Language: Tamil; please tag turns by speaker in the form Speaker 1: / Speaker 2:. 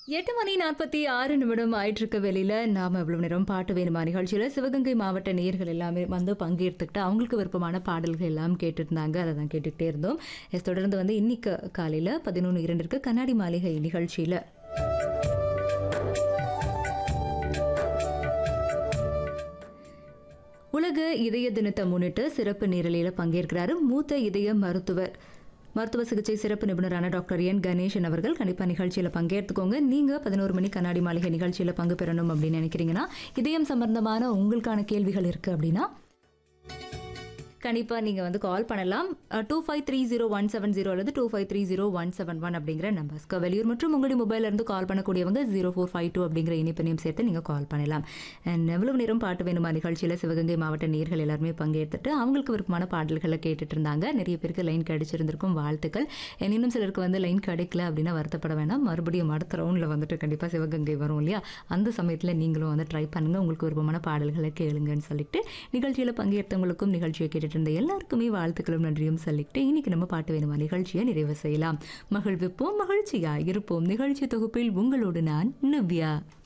Speaker 1: எட்டு மணி நாற்பத்தி ஆறு நிமிடம் ஆயிட்டு இருக்க வெளியில நாம இவ்வளவு நேரம் பாட்டு வேணுமா நிகழ்ச்சியில சிவகங்கை மாவட்ட நேயர்கள் எல்லாமே வந்து பங்கேற்றுக்கிட்டு அவங்களுக்கு விருப்பமான பாடல்கள் எல்லாம் கேட்டுட்டு இருந்தாங்க அதை தான் கேட்டுக்கிட்டே இருந்தோம் எஸ் தொடர்ந்து வந்து இன்னைக்கு காலையில பதினொன்று இரண்டிற்கு கண்ணாடி மாளிகை நிகழ்ச்சியில உலக இதய தினத்தை முன்னிட்டு சிறப்பு நேரலையில் பங்கேற்கிறாரு மூத்த இதய மருத்துவர் மருத்துவ சிகிச்சை சிறப்பு நிபுணரான டாக்டர் என் கணேசன் அவர்கள் கண்டிப்பாக நிகழ்ச்சியில் பங்கேற்றுக்கோங்க நீங்கள் பதினோரு மணி கண்ணாடி மாளிகை நிகழ்ச்சியில் பங்கு பெறணும் அப்படின்னு நினைக்கிறீங்கன்னா இதயம் சம்பந்தமான உங்களுக்கான கேள்விகள் இருக்குது அப்படின்னா கண்டிப்பாக நீங்கள் வந்து கால் பண்ணலாம் two five three zero one seven zero அல்லது two five three zero one seven one அப்படிங்கிற நம்பர்ஸ்க்கு வெளியூர் மற்றும் உங்களுடைய மொபைல்ல இருந்து கால் பண்ணக்கூடியவங்க ஜீரோ ஃபோர் ஃபைவ் டூ அப்படிங்கிற இனிப்பையும் சேர்த்து நீங்கள் கால் பண்ணலாம் அண்ட் எவ்வளவு நேரம் பாட்டு வேணுமா நிகழ்ச்சியில் சிவகங்கை மாவட்ட நேர்கள் எல்லாருமே பங்கேற்றுட்டு அவங்களுக்கு விருப்பமான பாடல்களை கேட்டுட்டு இருந்தாங்க நிறைய பேருக்கு லைன் கிடைச்சிருந்திருக்கும் வாழ்த்துக்கள் And இன்னும் சிலருக்கு வந்து லைன் கிடைக்கல அப்படின்னா வருத்தப்பட வேணாம் மறுபடியும் அடுத்த ரவுண்டில் வந்துட்டு கண்டிப்பாக சிவகங்கை வரும் இல்லையா அந்த சமயத்தில் நீங்களும் வந்து ட்ரை பண்ணுங்கள் உங்களுக்கு விருப்பமான பாடல்களை கேளுங்கன்னு சொல்லிட்டு நிகழ்ச்சியில் பங்கேற்றவங்களுக்கும் நிகழ்ச்சியை கேட்டுட்டு இருந்த எல்லாருக்குமே வாழ்த்துக்களும் நன்றியும் சொல்லிட்டு இன்னைக்கு நம்ம பாட்டு வேணுமா நிகழ்ச்சியை நிறைவு செய்யலாம் மகிழ்விப்போம் மகிழ்ச்சியா இருப்போம் நிகழ்ச்சி தொகுப்பில் உங்களோடு நான் நவ்யா